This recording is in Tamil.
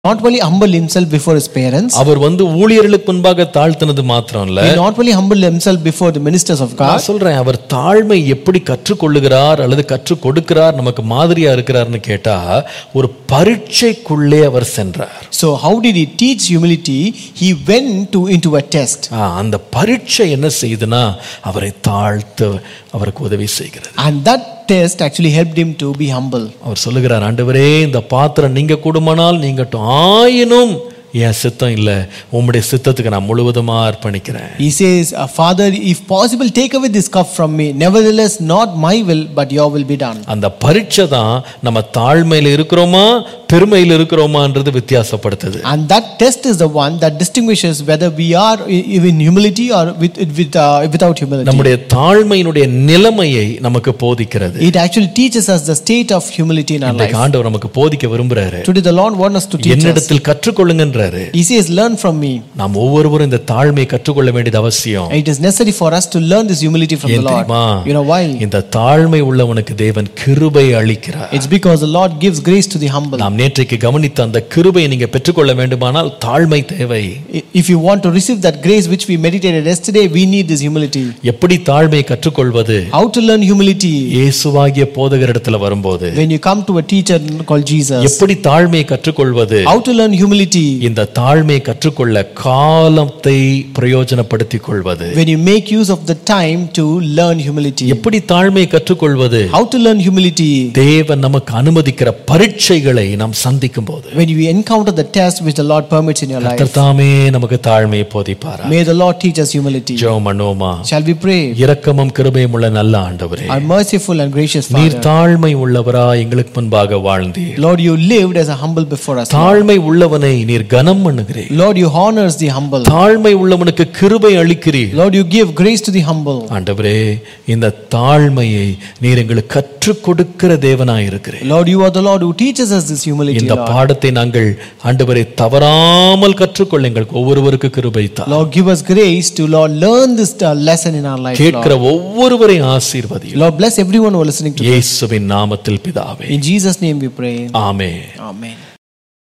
not only humbled himself before his parents, அவர் வந்து ஊழியர்களுக்கு முன்பாக தாழ்த்தினது மாத்திரம் இல்ல he not only humbled himself before the ministers of God, நான் சொல்றேன் அவர் தாழ்மை எப்படி கற்றுக்கொள்ளுகிறார் அல்லது கற்றுக் கொடுக்கிறார் நமக்கு மாதிரியா இருக்கிறார்னு கேட்டா ஒரு பரீட்சைக்குள்ளே அவர் சென்றார் so how did he teach humility? He went to into a test. ஆ, அந்த பரீட்சை என்ன செய்யுதுன்னா அவரை தாழ்த்த அவருக்கு உதவி செய்கிறது And that test actually helped him to be humble. அவர் சொல்லுகிறார் ஆண்டவரே இந்த பாத்திரம் நீங்க கூடுமானால் நீங்கட்டும் ஆயினும் என் சித்தம் இல்லை உம்முடைய சித்தத்துக்கு நான் முழுவதுமா அர்ப்பணிக்கிறேன் He says, "Uh, Father, if possible, take away this cup from me. Nevertheless, not my will, but your will be done. அந்த பரீட்சை தான் நம்ம தாழ்மையில் இருக்கிறோமா பெருமையில் இருக்கிறோமான்றது வித்தியாசப்படுத்துது And that test is the one that distinguishes whether we are i- in humility or with, with, uh, without humility. நம்முடைய தாழ்மையினுடைய நிலைமையை நமக்கு போதிக்கிறது It actually teaches us the state of humility in our life. இன்றைக்கு ஆண்டவர் நமக்கு போதிக்க விரும்புறாரு Today, the Lord wants us to teach us. என்னிடத்தில் கற்றுக்கொள்ளுங்கன்றாரு He says, Learn from me. நாம் ஒவ்வொருவரும் இந்த தாழ்மையை கற்றுக்கொள்ள வேண்டியது அவசியம் It is necessary for us to learn this humility from the ஏன் Lord. தெரியுமா You know why? இந்த தாழ்மை உள்ளவனுக்கு தேவன் கிருபை அளிக்கிறார் It's because the Lord gives grace to the humble. நாம் நேற்றைக்கு கவனித்த அந்த கிருபையை நீங்க பெற்றுக்கொள்ள வேண்டுமானால் தாழ்மை தேவை I- If you want to receive that grace which we meditated yesterday, we need this humility. எப்படி தாழ்மையை கற்றுக்கொள்வது How to learn humility? இயேசுவாகிய போதகரிடத்துல வரும்போது When you come to a teacher called Jesus, எப்படி தாழ்மையை கற்றுக்கொள்வது how to learn humility? இந்த தாழ்மையை கற்றுக்கொள்ள காலத்தை பிரயோஜனப்படுத்திக் கொள்வது When you make use of the time to learn humility. எப்படி தாழ்மையை கற்றுக்கொள்வது How to learn humility? தேவன் நமக்கு அனுமதிக்கிற பரீட்சைகளை நாம் சந்திக்கும் போது When you encounter the test which the Lord permits in your life. கர்த்தாமே நமக்கு தாழ்மையை போதிப்பாரா May the Lord teach us humility. ஜெபம் பண்ணுவோமா Shall we pray? இரக்கமும் கிருபையும் உள்ள நல்ல ஆண்டவரே Our merciful and gracious நீர் Father. தாழ்மை உள்ளவரா எங்களுக்கு முன்பாக வாழ்ந்தீர் Lord, you lived as a humble before us. Lord. தாழ்மை உள்ளவனை நீர் கனம் பண்ணுகிறீர் Lord, you honors the humble. தாழ்மை உள்ளவனுக்கு கிருபை அளிக்கிறீர் Lord, you give grace to the humble. ஆண்டவரே இந்த தாழ்மையை நீர் எங்களுக்கு கற்றுக் கொடுக்கிற தேவனாய் இருக்கிறேன் Lord, you are the Lord who teaches us this humility. இந்த Lord. பாடத்தை நாங்கள் ஆண்டவரை தவறாமல் கற்றுக்கொள்ள எங்களுக்கு ஒவ்வொருவருக்கு கிருபை தா Lord, give us grace to Lord learn this uh, lesson in our life. Lord. கேட்கிற ஒவ்வொருவரையும் ஆசீர்வதி Lord, bless everyone who are listening to இயேசுவின் நாமத்தில் பிதாவே In Jesus' name we pray. ஆமே Amen.